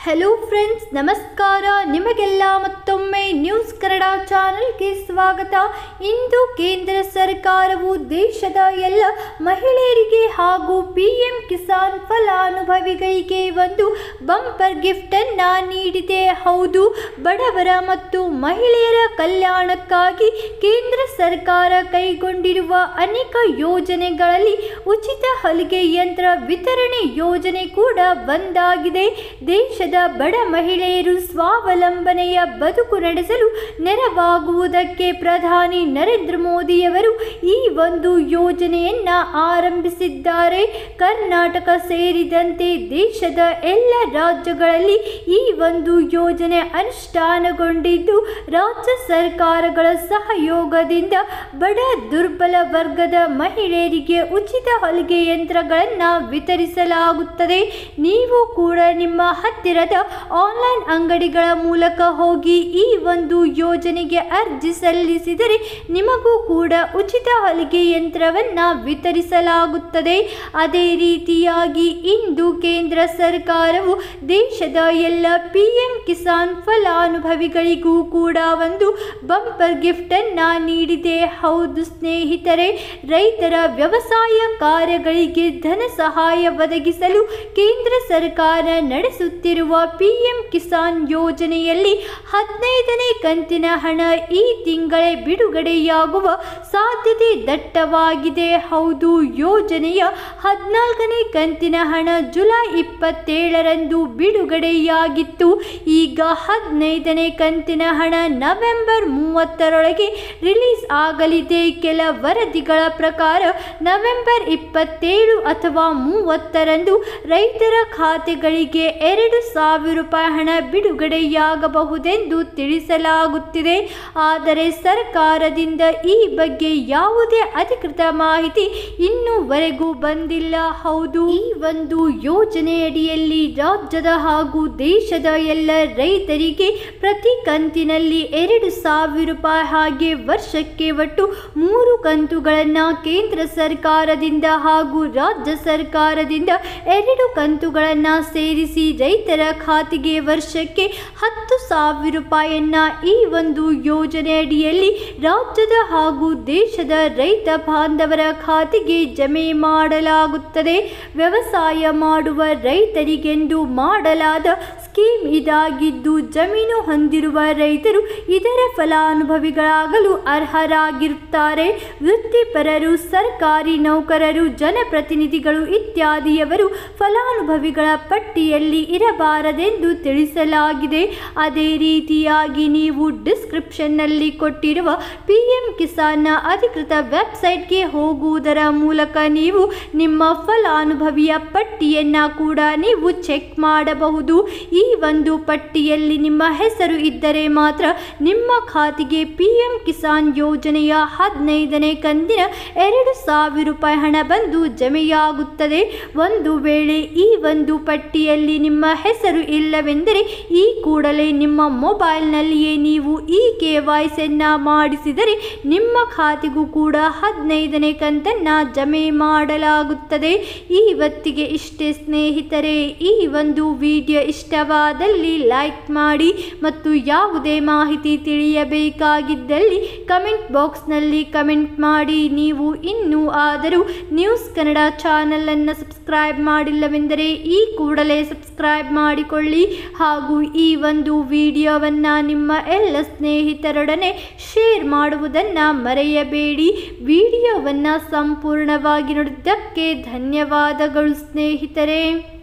hello friends ನಮಸ್ಕಾರ ನಿಮಗೆಲ್ಲ ಮತ್ತೊಮ್ಮೆ ನ್ಯೂಸ್ ಕನ್ನಡ ಚಾನೆಲ್ಗೆ ಸ್ವಾಗತ ಇಂದು ಕೇಂದ್ರ ಸರ್ಕಾರವು ದೇಶದ ಎಲ್ಲ ಮಹಿಳೆಯರಿಗೆ ಹಾಗೂ ಪಿ ಎಂ ಕಿಸಾನ್ ಫಲಾನುಭವಿಗಳಿಗೆ ಒಂದು ಬಂಪರ್ ಗಿಫ್ಟ್ ಅನ್ನ ನೀಡಿದೆ ಹೌದು ಬಡವರ ಮತ್ತು ಮಹಿಳೆಯರ ಕಲ್ಯಾಣಕ್ಕಾಗಿ ಕೇಂದ್ರ ಸರ್ಕಾರ ಕೈಗೊಂಡಿರುವ ಅನೇಕ ಯೋಜನೆಗಳಲ್ಲಿ ಉಚಿತ ಹೊಲಿಗೆ ಯಂತ್ರ ವಿತರಣೆ ಯೋಜನೆ ಕೂಡ ಬಂದಾಗಿದೆ ದೇಶದ ಬಡ ಮಹಿಳೆಯರು ಸ್ವಾವಲಂಬನೆಯ ಬದುಕು ನಡೆಸಲು ನೆರವಾಗುವುದಕ್ಕೆ ಪ್ರಧಾನಿ ನರೇಂದ್ರ ಮೋದಿಯವರು ಈ ಒಂದು ಯೋಜನೆಯನ್ನ ಆರಂಭಿಸಿದ್ದಾರೆ ಕರ್ನಾಟಕ ಸೇರಿದಂತೆ ದೇಶದ ಎಲ್ಲ ರಾಜ್ಯಗಳಲ್ಲಿ ಈ ಒಂದು ಯೋಜನೆ ಅನುಷ್ಠಾನಗೊಂಡಿದ್ದು ರಾಜ್ಯ ಸರ್ಕಾರಗಳ ಸಹಯೋಗದಿಂದ ಬಡ ದುರ್ಬಲ ವರ್ಗದ ಮಹಿಳೆಯರಿಗೆ ಉಚಿತ ಹೊಲಿಗೆ ಯಂತ್ರಗಳನ್ನು ವಿತರಿಸಲಾಗುತ್ತದೆ ನೀವು ಕೂಡ ನಿಮ್ಮ ಹತ್ತಿರದ ಆನ್ಲೈನ್ ಅಂಗಡಿಗಳ ಮೂಲಕ ಹೋಗಿ ಈ ಒಂದು ಯೋಜನೆಗೆ ಅರ್ಜಿ ಸಲ್ಲಿಸಿದರೆ ನಿಮಗೂ ಕೂಡ ಉಚಿತ ಹೊಲಿಗೆ ಯಂತ್ರವನ್ನು ವಿತರಿಸಲಾಗುತ್ತದೆ ಅದೇ ರೀತಿಯಾಗಿ ಇಂದು ಕೇಂದ್ರ ಸರ್ಕಾರವು ದೇಶದ ಎಲ್ಲ ಪಿ ಎಂ ಕಿಸಾನ್ ಫಲಾನುಭವಿಗಳಿಗೂ ಕೂಡ ಒಂದು ಬಂಪರ್ ಗಿಫ್ಟ್ ಅನ್ನ ನೀಡಿದೆ ಹೌದು ಸ್ನೇಹಿತರೆ ರೈತರ ವ್ಯವಸಾಯ ಕಾರ್ಯಗಳಿಗೆ ಧನ ಸಹಾಯ ಒದಗಿಸಲು ಕೇಂದ್ರ ಸರ್ಕಾರ ನಡೆಸುತ್ತಿರುವ ಪಿ ಎಂ ಕಿಸಾನ್ ಯೋಜನೆಯಲ್ಲಿ ಹದಿನೈದನೇ ಕಂತಿನ ಹಣ ಈ ತಿಂಗಳೇ ಬಿಡುಗಡೆಯಾಗುವ ಸಾಧ್ಯತೆ ದಟ್ಟವಾಗಿದೆ ಹೌದು ಯೋಜನೆಯ ಹದಿನಾಲ್ಕನೇ ಕಂತಿನ ಹಣ ಜುಲೈ ಇಪ್ಪತ್ತೇಳರಂದು ಬಿಡುಗಡೆಯಾಗಿತ್ತು ಈಗ ಹದಿನೈದನೇ ಕಂತಿನ ಹಣ ನವೆಂಬರ್ ಮೂವತ್ತರೊಳಗೆ ರಿಲೀಸ್ ಆಗಲಿದೆ ಕೆಲ ವರದಿಗಳ ಪ್ರಕಾರ ನವೆಂಬರ್ ಇಪ್ಪತ್ತೇಳು ಅಥವಾ ಮೂವತ್ತರಂದು ರೈತರ ಖಾತೆಗಳಿಗೆ ಎರಡು ಸಾವಿರ ರೂಪಾಯಿ ಹಣ ಬಿಡುಗಡೆಯಾಗಬಹುದೆಂದು ತಿಳಿಸಲಾಗುತ್ತಿದೆ ಆದರೆ ಸರ್ಕಾರದಿಂದ ಈ ಬಗ್ಗೆ ಯಾವುದೇ ಅಧಿಕೃತ ಮಾಹಿತಿ ಇನ್ನೂವರೆಗೂ ಬಂದಿಲ್ಲ ಹೌದು ಈ ಒಂದು ಯೋಜನೆಯಡಿಯಲ್ಲಿ ರಾಜ್ಯದ ಹಾಗೂ ದೇಶದ ಎಲ್ಲ ರೈತರಿಗೆ ಪ್ರತಿ ಕಂತಿನಲ್ಲಿ ಎರಡು ಸಾವಿರ ರೂಪಾಯಿ ಹಾಗೆ ವರ್ಷಕ್ಕೆ ಒಟ್ಟು ಮೂರು ಕಂತುಗಳನ್ನು ಕೇಂದ್ರ ಸರ್ಕಾರದಿಂದ ಹಾಗೂ ರಾಜ್ಯ ಸರ್ಕಾರದಿಂದ ಎರಡು ಕಂತುಗಳನ್ನು ಸೇರಿಸಿ ರೈತರ ಖಾತೆಗೆ ವರ್ಷಕ್ಕೆ ಹತ್ತು ಸಾವಿರ ರೂಪಾಯಿಯನ್ನ ಈ ಒಂದು ಯೋಜನೆ ಅಡಿಯಲ್ಲಿ ರಾಜ್ಯದ ಹಾಗೂ ದೇಶದ ರೈತ ಬಾಂಧವರ ಖಾತೆಗೆ ಜಮೆ ಮಾಡಲಾಗುತ್ತದೆ ವ್ಯವಸಾಯ ಮಾಡುವ ರೈತರಿಗೆಂದು ಮಾಡಲಾದ ಸ್ಕೀಮ್ ಇದಾಗಿದ್ದು ಜಮೀನು ಹೊಂದಿರುವ ರೈತರು ಇದರ ಫಲಾನುಭವಿಗಳಾಗಲು ಅರ್ಹರಾಗಿರುತ್ತಾರೆ ವೃತ್ತಿಪರರು ಸರ್ಕಾರಿ ನೌಕರರು ಜನಪ್ರತಿನಿಧಿಗಳು ಇತ್ಯಾದಿಯವರು ಫಲಾನುಭವಿಗಳ ಪಟ್ಟಿಯಲ್ಲಿ ಇರಬಾರದೆಂದು ತಿಳಿಸಲಾಗಿದೆ ಅದೇ ರೀತಿಯಾಗಿ ನೀವು ಡಿಸ್ಕ್ರಿಪ್ಷನ್ನಲ್ಲಿ ಕೊಟ್ಟಿರುವ ಪಿ ಎಂ ಕಿಸಾನ್ನ ಅಧಿಕೃತ ವೆಬ್ಸೈಟ್ಗೆ ಹೋಗುವುದರ ಮೂಲಕ ನೀವು ನಿಮ್ಮ ಫಲಾನುಭವಿಯ ಪಟ್ಟಿಯನ್ನು ಕೂಡ ನೀವು ಚೆಕ್ ಮಾಡಬಹುದು ಈ ಒಂದು ಪಟ್ಟಿಯಲ್ಲಿ ನಿಮ್ಮ ಹೆಸರು ಇದ್ದರೆ ಮಾತ್ರ ನಿಮ್ಮ ಖಾತೆಗೆ ಪಿ ಎಂ ಕಿಸಾನ್ ಯೋಜನೆಯ ಹದಿನೈದನೇ ಕಂತಿನ ಎರಡು ಸಾವಿರ ರೂಪಾಯಿ ಹಣ ಬಂದು ಜಮೆಯಾಗುತ್ತದೆ ಒಂದು ವೇಳೆ ಈ ಒಂದು ಪಟ್ಟಿಯಲ್ಲಿ ನಿಮ್ಮ ಹೆಸರು ಇಲ್ಲವೆಂದರೆ ಈ ಕೂಡಲೇ ನಿಮ್ಮ ಮೊಬೈಲ್ನಲ್ಲಿಯೇ ನೀವು ಈ ಕೆ ವೈಸನ್ನು ಮಾಡಿಸಿದರೆ ನಿಮ್ಮ ಖಾತೆಗೂ ಕೂಡ ಹದಿನೈದನೇ ಕಂತನ್ನು ಜಮೆ ಮಾಡಲಾಗುತ್ತದೆ ಇವತ್ತಿಗೆ ಇಷ್ಟೇ ಸ್ನೇಹಿತರೆ ಈ ಒಂದು ವಿಡಿಯೋ ಇಷ್ಟವಾದಲ್ಲಿ ಲೈಕ್ ಮಾಡಿ ಮತ್ತು ಯಾವುದೇ ಮಾಹಿತಿ ತಿಳಿಯಬೇಕಾಗಿದ್ದಲ್ಲಿ ಕಮೆಂಟ್ ಬಾಕ್ಸ್ನಲ್ಲಿ ಕಮೆಂಟ್ ಮಾಡಿ ನೀವು ಇನ್ನೂ ಆದರೂ ನ್ಯೂಸ್ ಕನ್ನಡ ಚಾನಲನ್ನು ಸಬ್ಸ್ಕ್ರೈಬ್ ಮಾಡಿಲ್ಲವೆಂದರೆ ಈ ಕೂಡಲೇ ಸಬ್ಸ್ಕ್ರೈಬ್ ಮಾಡಿಕೊಳ್ಳಿ ಹಾಗೂ ಈ ಒಂದು ವಿಡಿಯೋವನ್ನು ನಿಮ್ಮ ಎಲ್ಲ ಸ್ನೇಹಿತರೊಡನೆ ಶೇರ್ ಮಾಡುವುದನ್ನು ಮರೆಯಬೇಡಿ ವಿಡಿಯೋವನ್ನು ಸಂಪೂರ್ಣವಾಗಿ ನೋಡಿದ್ದಕ್ಕೆ ಧನ್ಯವಾದಗಳು ಸ್ನೇಹಿತರೆ